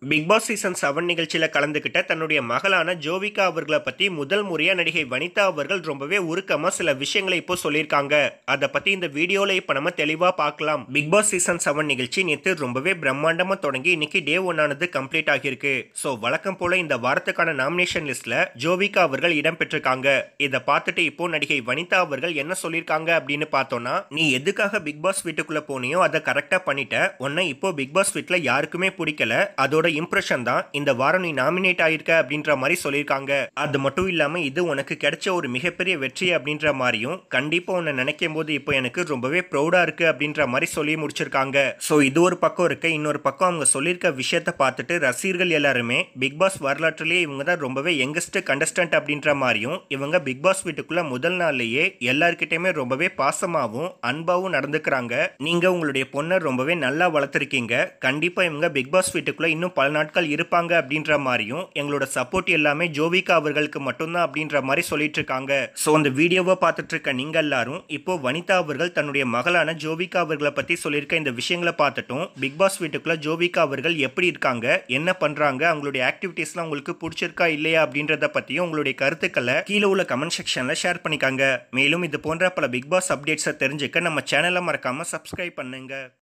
big Boss season seven நிகழ்ச்சியில கலந்துக்கிட்ட தன்னுடைய மகளான ஜோவிகா அவர்களை பத்தி முதல் முறையா நடிகை வனிதா அவர்கள் ரொம்பவே உருக்கமா சில விஷயங்களை இப்போ சொல்லியிருக்காங்க அதை பத்தி இந்த வீடியோல இப்ப நம்ம தெளிவா பார்க்கலாம் பிக் பாஸ் சீசன் செவன் நிகழ்ச்சி நேற்று ரொம்பவே பிரம்மாண்டமா தொடங்கி இன்னைக்கு டே ஒன் ஆனது கம்ப்ளீட் ஆகியிருக்கு ஸோ வழக்கம் போல இந்த வாரத்துக்கான நாமினேஷன் லிஸ்ட்ல ஜோவிகா அவர்கள் இடம் பெற்றிருக்காங்க இதை பார்த்துட்டு இப்போ நடிகை வனிதா அவர்கள் என்ன சொல்லியிருக்காங்க அப்படின்னு பார்த்தோம்னா நீ எதுக்காக பிக் பாஸ் வீட்டுக்குள்ள போனியோ அதை கரெக்டா பண்ணிட்ட உன்னை இப்போ பிக் பாஸ் வீட்ல யாருக்குமே பிடிக்கல அதோட இம்ப்ரெஷன் தான் இந்த வாரம் நீ நாமினேட் ஆயிருக்க அப்படின்ற மாதிரி சொல்லியிருக்காங்க அது மட்டும் இல்லாம இது உனக்கு கிடைச்ச ஒரு மிகப்பெரிய வெற்றி அப்படின்ற மாதிரியும் கண்டிப்பா உன்னை நினைக்கும் போது இப்போ எனக்கு ரொம்பவே ப்ரௌடா இருக்கு அப்படின்ற மாதிரி சொல்லி முடிச்சிருக்காங்க ஸோ இது ஒரு பக்கம் இருக்கு இன்னொரு பக்கம் அவங்க சொல்லியிருக்க விஷயத்த பார்த்துட்டு ரசிகர்கள் எல்லாருமே பிக் பாஸ் வரலாற்றிலேயே இவங்க தான் ரொம்பவே யங்கஸ்ட் கண்டஸ்டன்ட் அப்படின்ற மாதிரியும் இவங்க பிக் பாஸ் வீட்டுக்குள்ள முதல் நாள்லயே எல்லார்கிட்டயுமே ரொம்பவே பாசமாவும் அன்பாவும் நடந்துக்கிறாங்க நீங்க உங்களுடைய பொண்ணை ரொம்பவே நல்லா வளர்த்துருக்கீங்க கண்டிப்பா இவங்க பிக் பாஸ் வீட்டுக்குள்ள இன்னும் பல நாட்கள் இருப்பாங்க அப்படின்ற மாதிரியும் எங்களோட சப்போர்ட் எல்லாமே ஜோவிகா அவர்களுக்கு மட்டும்தான் அப்படின்ற மாதிரி சொல்லிட்டு இருக்காங்க ஸோ அந்த வீடியோவை பார்த்துட்டு இருக்க நீங்க எல்லாரும் இப்போ வனிதா அவர்கள் தன்னுடைய மகளான ஜோவிகா அவர்களை பத்தி சொல்லியிருக்க இந்த விஷயங்களை பார்த்துட்டும் பிக் பாஸ் வீட்டுக்குள்ள ஜோவிகா அவர்கள் எப்படி இருக்காங்க என்ன பண்றாங்க அவங்களுடைய ஆக்டிவிட்டீஸ்லாம் உங்களுக்கு பிடிச்சிருக்கா இல்லையா அப்படின்றத பத்தியும் உங்களுடைய கருத்துக்களை கீழே உள்ள கமெண்ட் செக்ஷன்ல ஷேர் பண்ணிக்காங்க மேலும் இது போன்ற பல பிக் பாஸ் அப்டேட்ஸை தெரிஞ்சுக்க நம்ம சேனலை மறக்காம சப்ஸ்கிரைப் பண்ணுங்க